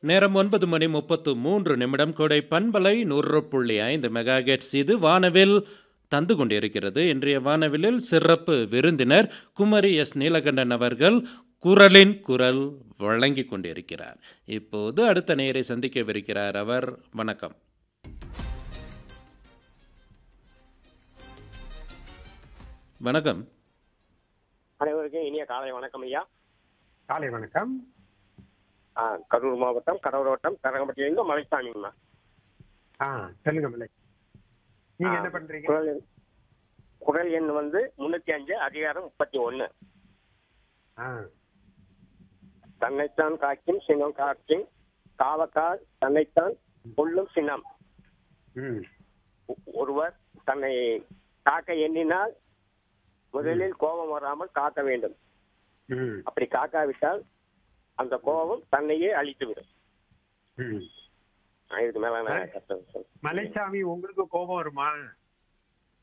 நேரம் ஒன்பது மணி முப்பத்து மூன்று நிமிடம் கொடை பண்பலை நூறு புள்ளி ஐந்து மெகாகெட்ஸ் இது வானவில் தந்து கொண்டிருக்கிறது இன்றைய வானவிலில் சிறப்பு விருந்தினர் குமரி எஸ் நீலகண்டன் அவர்கள் குரலின் குரல் வழங்கி கொண்டிருக்கிறார் இப்போது அடுத்த நேரை சந்திக்கவிருக்கிறார் அவர் வணக்கம் வணக்கம் அனைவருக்கும் இனிய காலை வணக்கம் ஐயா காலை வணக்கம் ஆ, கரூர் மாவட்டம் கடவுர் வட்டம் கரகம்பட்டியிலிருந்து மலைசாமிங்கம்மா ஆ சொல்லுங்க மலை நீங்க என்ன ஆ, பண்றீங்க குரல் எண் குரல் எண் வந்து முன்னூத்தி அஞ்சு அதிகாரம் முப்பத்தி ஒண்ணு ஆ தன்னைத்தான் காக்கும் சினம் காக்கும் காவக்கால் தன்னைத்தான் கொல்லும் சினம் ம் ஒ- ஒருவர் தன்னை காக்க எண்ணினால் முதலில் கோபம் வராமல் காக்க வேண்டும் ம் அப்படி காக்காவிட்டால் அந்த கோபம் தன்னையே அழித்துவிடும் ம் ஆ, இதுக்கு மேல நான் கஷ்டம் சொல்ல- மலைசாமி உங்களுக்கு கோபம் வருமா